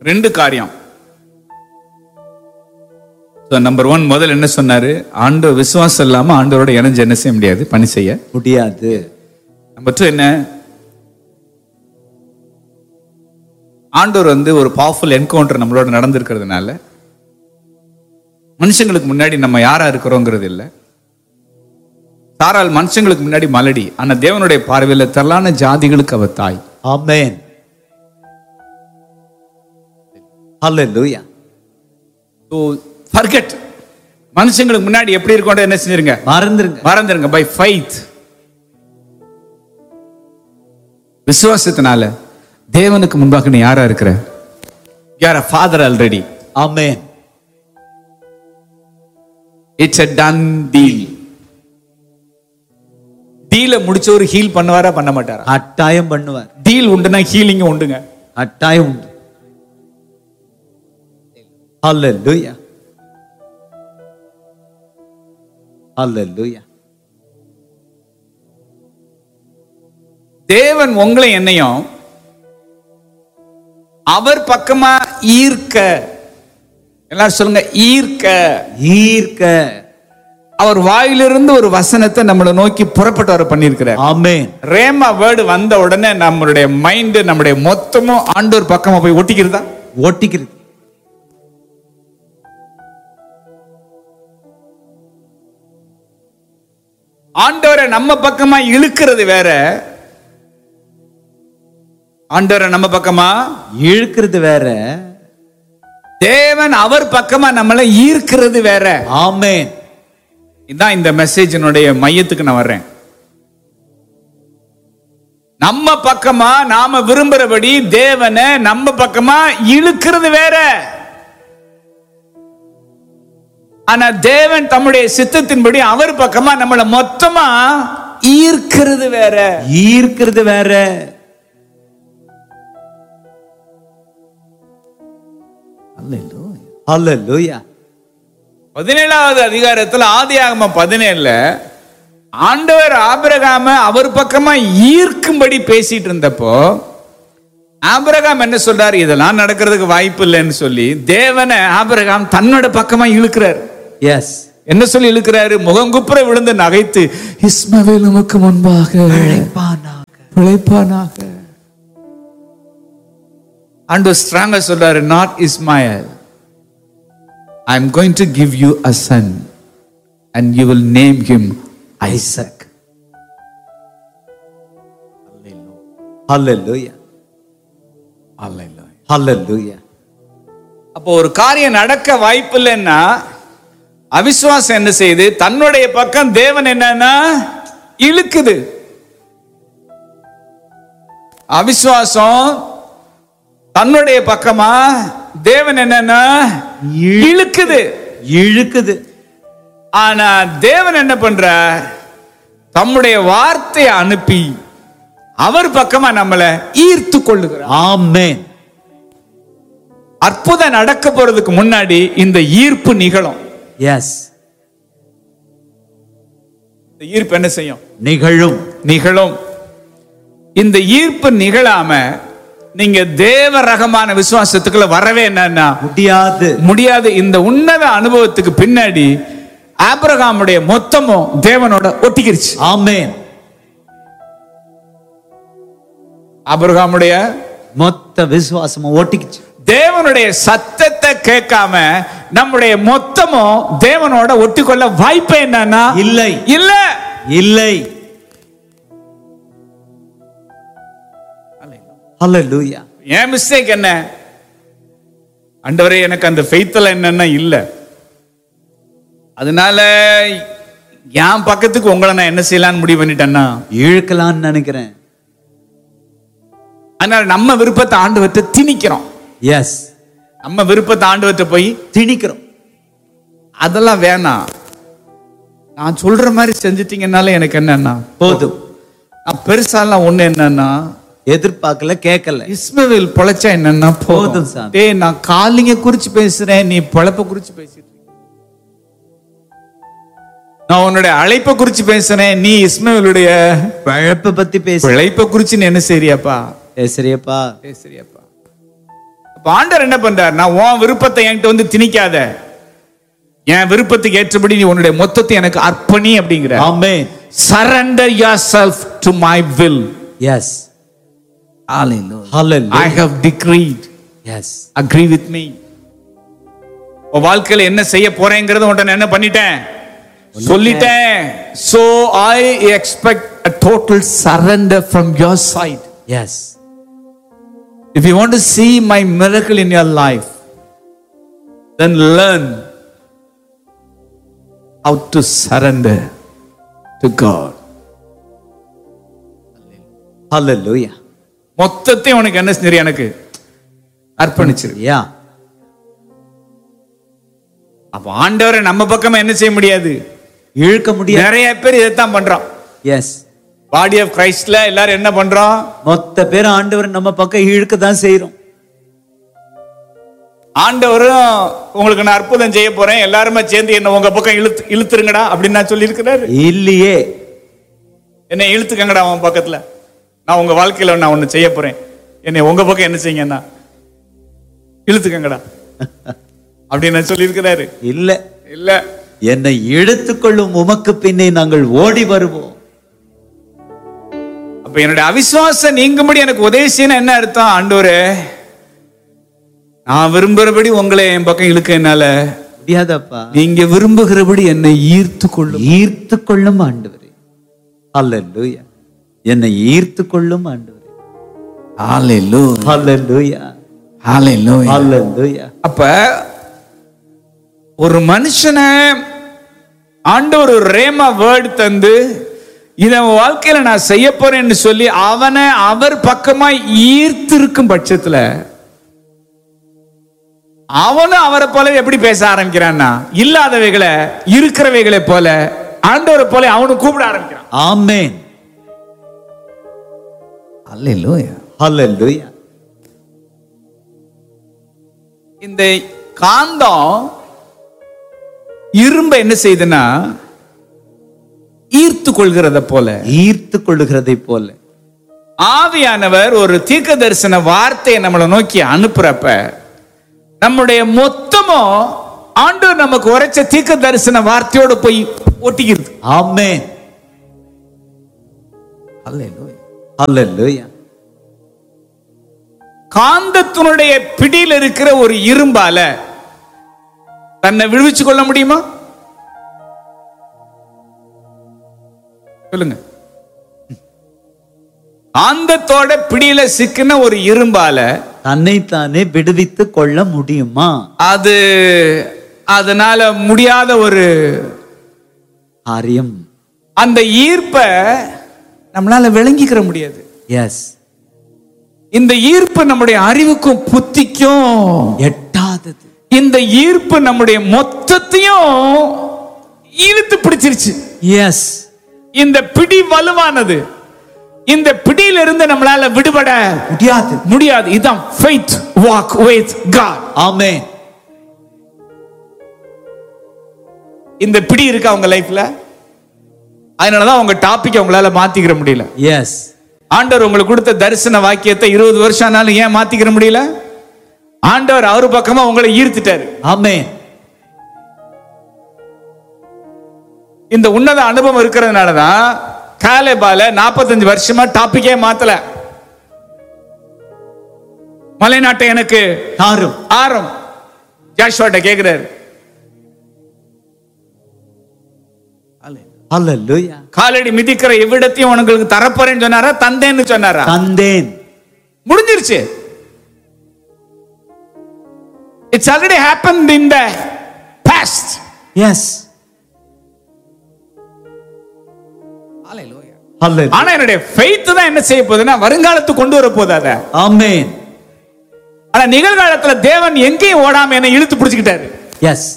ரெண்டு காரியம் number one முதல்ல என்ன சொன்னாரு ஆண்டு விசுவாசம் இல்லாம ஆண்டவரோட இணைஞ்சு என்ன செய்ய முடியாது பணி செய்ய முடியாது நம்பர் டூ என்ன ஆண்டவர் வந்து ஒரு பவர்ஃபுல் என்கவுண்டர் நம்மளோட நடந்திருக்கிறதுனால மனுஷங்களுக்கு முன்னாடி நம்ம யாரா இருக்கிறோங்கிறது இல்லை சாரால் மனுஷங்களுக்கு முன்னாடி மலடி ஆனா தேவனுடைய பார்வையில திரளான ஜாதிகளுக்கு அவ தாய் ஆமென் ஹalleluya ஸோ ஃபர்கெட் மனுஷங்களுக்கு முன்னாடி எப்படி இருக்கோன்ற என்ன செஞ்சிருங்க மறந்துருங்க மறந்துருங்க பை ஃபைத் விசுவாசத்தினால தேவனுக்கு முன்பாக நீ யாரா இருக்கிற யார் father already amen it's a done deal டீல முடிச்ச ஒரு ஹீல் பண்ணுவாரா பண்ண மாட்டாரா கட்டாயம் பண்ணுவார் டீல் உண்டுனா ஹீலிங் உண்டுங்க கட்டாயம் உண்டு ஹalleluya ஹalleluya தேவன் உங்களை என்னையும் அவர் பக்கமா ஈர்க்க எல்லாரும் சொல்லுங்க ஈர்க்க ஈர்க்க அவர் வாயிலிருந்து ஒரு வசனத்தை நம்மளை நோக்கி புறப்பட்டு வர பண்ணியிருக்கிறார் ஆமென் ரேமா வேர்டு வந்த உடனே நம்மளுடைய மைண்ட் நம்முடைய மொத்தமும் ஆண்டோர் பக்கமா போய் ஒட்டிக்கிறதா ஓட்டிக்கிறது ஆண்டவரை நம்ம பக்கமா இழுக்கிறது வேற ஆண்டவரை நம்ம பக்கமா இழுக்கிறது வேற தேவன் அவர் பக்கமா நம்மளை ஈர்க்கிறது வேற ஆமென் இதான் இந்த மெசேஜினுடைய மையத்துக்கு நான் வர்றேன் நம்ம பக்கமா நாம விரும்புறபடி தேவனை நம்ம பக்கமா இழுக்கிறது வேற ஆனா தேவன் தம்முடைய சித்தத்தின்படி அவர் பக்கமா நம்மளை மொத்தமா ஈர்க்கிறது வேற ஈர்க்கிறது வேற ஹalleluya பதினேழாவது அதிகாரத்துல ஆதியாகம பதினேழுல ஆண்டவர் ஆபிரகாம அவர் பக்கமா ஈர்க்கும்படி பேசிட்டு இருந்தப்போ ஆபிரகாம் என்ன சொல்றாரு இதெல்லாம் நடக்கிறதுக்கு வாய்ப்பு இல்லைன்னு சொல்லி தேவனை ஆபிரகாம் தன்னோட பக்கமா இழுக்கிறார் எஸ் என்ன சொல்லி இழுக்கிறாரு முகங்குப்புற விழுந்து நகைத்து இஸ்மவேல் உமக்கு முன்பாக பிழைப்பானாக ஆண்டவர் ஸ்ட்ராங்கா சொல்றாரு not Ishmael I am going to give you a son and you will name him Isaac ஹalleluya ஹalleluya அப்போ ஒரு காரியம் நடக்க வாய்ப்பு இல்லைன்னா அவிசுவாசம் என்ன செய்யுது தன்னுடைய பக்கம் தேவன் என்னன்னா இழுக்குது அவிசுவாசம் தன்னுடைய பக்கமா தேவன் என்னன்னா இழுக்குது இழுக்குது ஆனா தேவன் என்ன பண்றார் தம்முடைய வார்த்தையை அனுப்பி அவர் பக்கமா நம்மளை ஈர்த்து கொள்ளுகிறார் ஆமென் அற்புதம் நடக்க போறதுக்கு முன்னாடி இந்த ஈர்ப்பு நிகழும் எஸ் இந்த ஈர்ப்பு என்ன செய்யும் நிகழும் நிகழும் இந்த ஈர்ப்பு நிகழாம நீங்க தேவ ரகமான விசுவாசத்துக்குள்ள வரவே என்னன்னா முடியாது முடியாது இந்த உன்னத அனுபவத்துக்கு பின்னாடி ஆபிரகாமுடைய மொத்தமும் தேவனோட ஒட்டிக்கிருச்சு ஆமென் ஆபிரகாமுடைய மொத்த விசுவாசமும் ஓட்டிக்கிச்சு தேவனுடைய சத்தத்தை கேட்காம நம்முடைய மொத்தமும் தேவனோட ஒட்டிக்கொள்ள வாய்ப்பு என்னன்னா இல்லை இல்ல இல்லை ஹalleluya என் மிஸ்டேக் என்ன ஆண்டவரே எனக்கு அந்த ஃபெய்த்தில் என்னன்னா இல்ல அதனால என் பக்கத்துக்கு உங்களை நான் என்ன செய்யலாம்னு முடிவு பண்ணிட்டேன்னா இழுக்கலாம்னு நினைக்கிறேன் அதனால நம்ம விருப்பத்தை ஆண்டவர்கிட்ட திணிக்கிறோம் எஸ் நம்ம விருப்பத்தை ஆண்டவர்கிட்ட போய் திணிக்கிறோம் அதெல்லாம் வேணாம் நான் சொல்ற மாதிரி செஞ்சிட்டீங்கன்னால எனக்கு என்னன்னா போதும் நான் பெருசாலாம் ஒண்ணு என்னன்னா எதிர்பார்க்கல கேட்கல இஸ்மவேல் பொழைச்சா என்னன்னா போதும் போதும் சாமி. டேய் நான் காலிங்க குறிச்சு பேசுறேன் நீ பொழப்ப குறிச்சு பேசிட்டு இருக்க. நான் உன்னுடைய அழைப்பை குறிச்சு பேசுறேன் நீ இஸ்மவேலுடைய பழப்ப பத்தி பேச பிழைப்பை குறிச்சு நீ என்ன செய்றியாப்பா பேசுறியப்பா பேசுறியாப்பா அப்ப ஆண்டவர் என்ன பண்றாருன்னா உன் விருப்பத்தை என்கிட்ட வந்து திணிக்காத என் விருப்பத்துக்கு ஏற்றபடி நீ உன்னுடைய மொத்தத்தை எனக்கு அர்ப்பணி அப்படிங்கிற Amen. Surrender your self to my will Yes. I Hallelujah. Have decreed Yes. Agree with me உன் வாழ்க்கையில என்ன செய்ய போறேங்கிறத உன்ட்ட நான் என்ன பண்ணிட்டேன் சொல்லிட்டேன் so I expect a total surrender from your side Yes. If you want to see my miracle in your life, then learn how to surrender to God. Hallelujah. மொத்தத்தையும் உனக்கு என்ன செஞ்சு எனக்கு அர்ப்பணிச்சிரு Yeah. அப்ப ஆண்டவரை நம்ம பக்கமா என்ன செய்ய முடியாது இழுக்க முடியாது நிறைய பேர் இதைத்தான் பண்றோம் எஸ் பாடி ஆஃப் கிரைஸ்ட்ல எல்லாரும் என்ன பண்றோம் மொத்த பேர் ஆண்டவர் நம்ம பக்கம் இழுக்க தான் செய்யறோம் ஆண்டவரும் உங்களுக்கு நான் அற்புதம் செய்ய போறேன் எல்லாருமே சேர்ந்து என்ன உங்க பக்கம் இழுத்து இழுத்துருங்கடா அப்படின்னு நான் சொல்லியிருக்கிறாரு இல்லையே என்னை இழுத்துக்கங்கடா அவன் பக்கத்துல நான் உங்க வாழ்க்கையில நான் ஒண்ணு செய்ய போறேன் என்னை உங்க பக்கம் என்ன செய்யுங்கன்னா இழுத்துக்கங்கடா அப்படின்னு நான் சொல்லியிருக்கிறாரு இல்ல இல்ல என்னை இழுத்துக்கொள்ளும் உமக்கு பின்னே நாங்கள் ஓடி வருவோம் அப்ப என்னுடைய அவிசுவாசம் நீங்கும்படி எனக்கு உதவி செய்யணும் என்ன அர்த்தம் ஆண்டவரே நான் விரும்புறபடி உங்களை என் பக்கம் இழுக்க என்னால முடியாதப்பா நீங்க விரும்புகிறபடி என்னை ஈர்த்து கொள்ளும் ஈர்த்து கொள்ளும் ஆண்டவரே அல்லேலூயா என்னை ஈர்த்து கொள்ளும் ஆண்டவரே அல்லேலூயா அல்லேலூயா அப்ப ஒரு மனுஷனை ஆண்டவர் ஒரு ரேமா வேர்டு தந்து இதை உன் வாழ்க்கையில நான் செய்ய போறேன்னு சொல்லி அவனை அவர் பக்கமா ஈர்த்து இருக்கும் பட்சத்துல அவனும் அவரை போல எப்படி பேச ஆரம்பிக்கிறான்னா இல்லாதவைகளை இருக்கிறவைகளை போல ஆண்டவரை போல அவனும் கூப்பிட ஆரம்பிக்கிறான் ஆமென் அல்லேலூயா இந்த காந்தம் இரும்பை என்ன செய்யுதுன்னா ஈர்த்து கொள்கிறத போல ஈர்த்து கொள்ளுகிறதை போல ஆவியானவர் ஒரு தீர்க்க தரிசன வார்த்தையை நம்மளை நோக்கி அனுப்புறப்ப நம்முடைய மொத்தமும் ஆண்டவர் நமக்கு உரைச்ச தீர்க்க தரிசன வார்த்தையோட போய் ஒட்டிக்கிறது ஆமென் அல்லேலூயா காந்தத்தினுடைய பிடியில் இருக்கிற ஒரு இரும்பால தன்னை விடுவிச்சு கொள்ள முடியுமா சொல்லுங்க காந்தத்தோட பிடியில சிக்கின ஒரு இரும்பால தன்னைத்தானே விடுவித்து கொள்ள முடியுமா அது அதனால முடியாத ஒரு காரியம் அந்த ஈர்ப்பை நம்மளால விளங்கிக்கிற முடியாது எஸ் இந்த ஈர்ப்பு நம்முடைய அறிவுக்கும் புத்திக்கும் எட்டாதது இந்த ஈர்ப்பு நம்முடைய மொத்தத்தையும் இழுத்து பிடிச்சிருச்சு எஸ் இந்த பிடி வலுவானது இந்த பிடியில இருந்து நம்மளால விடுபட முடியாது முடியாது இதுதான் faith walk with God ஆமென் இந்த பிடி இருக்கா உங்க லைஃப்ல அதனாலதான் உங்க டாபிக் உங்களால மாத்திக்கிற முடியல எஸ் ஆண்டவர் உங்களுக்கு கொடுத்த தரிசன வாக்கியத்தை இருபது வருஷம் ஆனாலும் ஏன் மாத்திக்கிற முடியல ஆண்டவர் அவர் பக்கமா உங்களை ஈர்த்துட்டாரு ஆமென் இந்த உன்னத அனுபவம் இருக்கிறதுனாலதான் காலேபால நாற்பத்தஞ்சு வருஷமா டாபிக்கே மாத்தல மலைநாட்டை எனக்கு தாரும் ஆரம் ஜாஷ்வாட்ட கேக்குறாரு அல்லேலூயா காலடி மிதிக்கிற எவ்விடத்தையும் உங்களுக்கு தரப்போறேன்னு சொன்னாரா தந்தேன்னு சொன்னாரா தந்தேன் முடிஞ்சிருச்சு it's already happen in the past yes hallelujah ஆனா என்னுடைய ஃபெய்த் தான் என்ன செய்ய போகுதுன்னா வருங்காலத்துக்கு கொண்டு வர போகுது அத ஆமென் ஆனா நிகழ்காலத்துல தேவன் எங்கேயும் ஓடாம என்ன இழுத்து பிடிச்சுக்கிட்டாரு எஸ்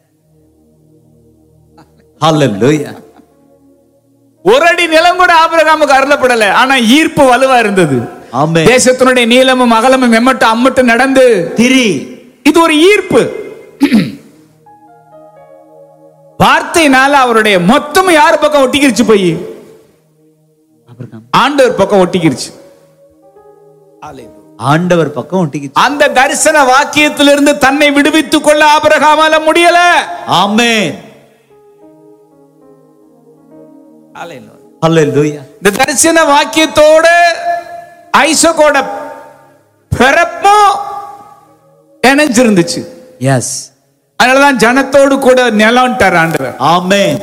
அல்லேலூயா ஒரு அடி நிலம் கூட ஆபிரகாமுக்கு அருளப்படல ஆனா ஈர்ப்பு வலுவா இருந்தது ஆமென் தேசத்தினுடைய நீளமும் அகலமும் எம்மட்டு அம்மட்டு நடந்து திரி இது ஒரு ஈர்ப்பு வார்த்தையினால அவருடைய மொத்தமும் யார் பக்கம் ஒட்டிக்கிருச்சு போய் ஆபிரகாம் ஆண்டவர் பக்கம் ஒட்டிக்கிருச்சு ஆண்டவர் பக்கம் ஒட்டிக்கிச்சு அந்த தரிசன வாக்கியத்திலிருந்து தன்னை விடுவித்துக் கொள்ள ஆபிரகாமால முடியல ஆமென் ஹalleluya இந்த தரிசன வாக்கியத்தோட ஐசக்கோட பிறப்பும் இணைஞ்சிருந்துச்சு எஸ் அதனாலதான் ஜனத்தோடு கூட நிலம்ட்டார் ஆண்டவர் ஆமென்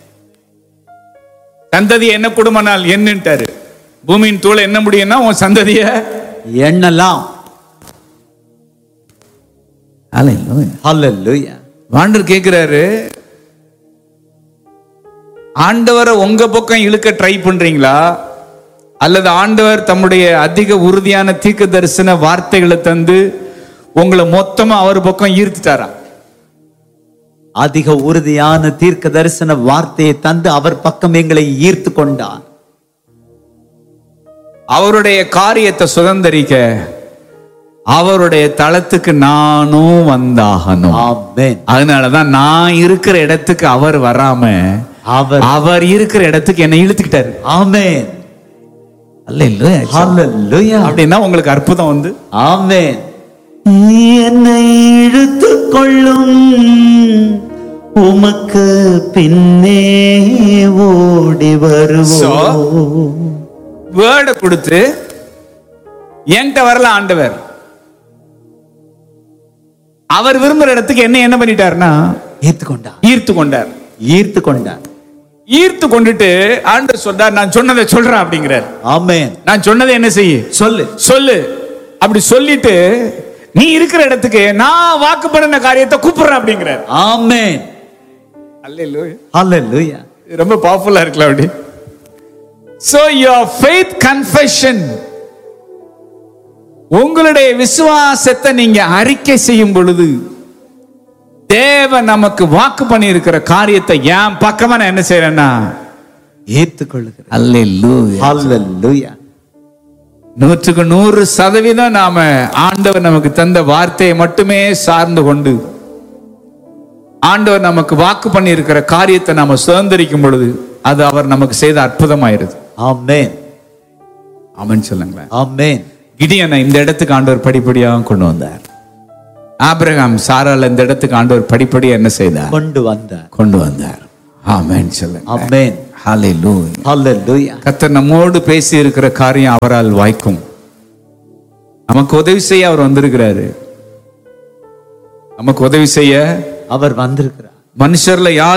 சந்ததி என்ன குடும்பனால் என்னன்ட்டாரு பூமியின் தூளை என்ன முடியும்னா உன் சந்ததிய எண்ணலாம் ஹalleluya ஆண்டவர் கேக்குறாரு ஆண்டவரை உங்க பக்கம் இழுக்க ட்ரை பண்றீங்களா அல்லது ஆண்டவர் தம்முடைய அதிக உறுதியான தீர்க்க தரிசன வார்த்தைகளை தந்து உங்களை மொத்தமா அவர் பக்கம் ஈர்த்துட்டாரா அதிக உறுதியான தீர்க்க தரிசன வார்த்தையை தந்து அவர் பக்கம் எங்களை ஈர்த்து கொண்டார் அவருடைய காரியத்தை சுதந்தரிக்க அவருடைய தளத்துக்கு நானும் வந்தாகணும் ஆமென் அதனாலதான் நான் இருக்கிற இடத்துக்கு அவர் வராம அவர் அவர் இருக்கிற இடத்துக்கு என்னை இழுத்துக்கிட்டாரு ஆமென் அல்ல ஹalleluya அப்படின்னா உங்களுக்கு அற்புதம் வந்து ஆமென் என்னை இழுத்து கொள்ளும் உமக்கு பின்னே ஓடி வருவோம் வேர்டை கொடுத்து என்கிட்ட வரல ஆண்டவர் அவர் விரும்புற இடத்துக்கு என்ன என்ன பண்ணிட்டாருன்னா ஈர்த்து கொண்டார் ஈர்த்து கொண்டார் ஈர்த்து கொண்டார் ஈர்த்து கொண்டுட்டு ஆண்டவர் சொல்றார் நான் சொன்னதை சொல்றேன் அப்படிங்கிறார் ஆமென் நான் சொன்னதை என்ன செய்ய சொல்லு சொல்லு அப்படி சொல்லிட்டு நீ இருக்கிற இடத்துக்கு நான் வாக்கு பண்ணின காரியத்தை கூப்பிடுறேன் அப்படிங்கிறார் ஆமென் அல்ல ஹalleluya ரொம்ப பவர்ஃபுல்லா இருக்கலாம் அப்படி சோ யுவர் ஃபெய்த் கன்ஃபெஷன் உங்களுடைய விசுவாசத்தை நீங்க அறிக்கை செய்யும் பொழுது தேவன் நமக்கு வாக்கு பண்ணி இருக்கிற காரியத்தை என் பக்கமா நான் என்ன செய்யறேன்னா ஈர்த்து கொள்ளுகிறேன் அல்லேலூயா ஹalleluya நூற்றுக்கு நூறு சதவீதம் நாம ஆண்டவர் நமக்கு தந்த வார்த்தையை மட்டுமே சார்ந்து கொண்டு ஆண்டவர் நமக்கு வாக்கு பண்ணி இருக்கிற காரியத்தை நாம சுதந்திரிக்கும் பொழுது அது அவர் நமக்கு செய்த அற்புதமாயிருது ஆமென் ஆமென் சொல்லுங்களேன் ஆமென் கிடியனை இந்த இடத்துக்கு ஆண்டவர் படிப்படியாக கொண்டு வந்தார் ஆபிரகாம் சாரால் இந்த இடத்துக்கு ஆண்டவர் படிப்படியா என்ன செய்தார் கொண்டு வந்தார் கொண்டு வந்தார் ஆமென் சொல்லுங்க ஆமென் ஹalleluya ஹalleluya கர்த்தர் நம்மோடு பேசி இருக்கிற காரியம் அவரால் வாய்க்கும் நமக்கு உதவி செய்ய அவர் வந்திருக்கிறாரு நமக்கு உதவி செய்ய அவர் வந்திருக்கிறார் மனுஷர்ல யார்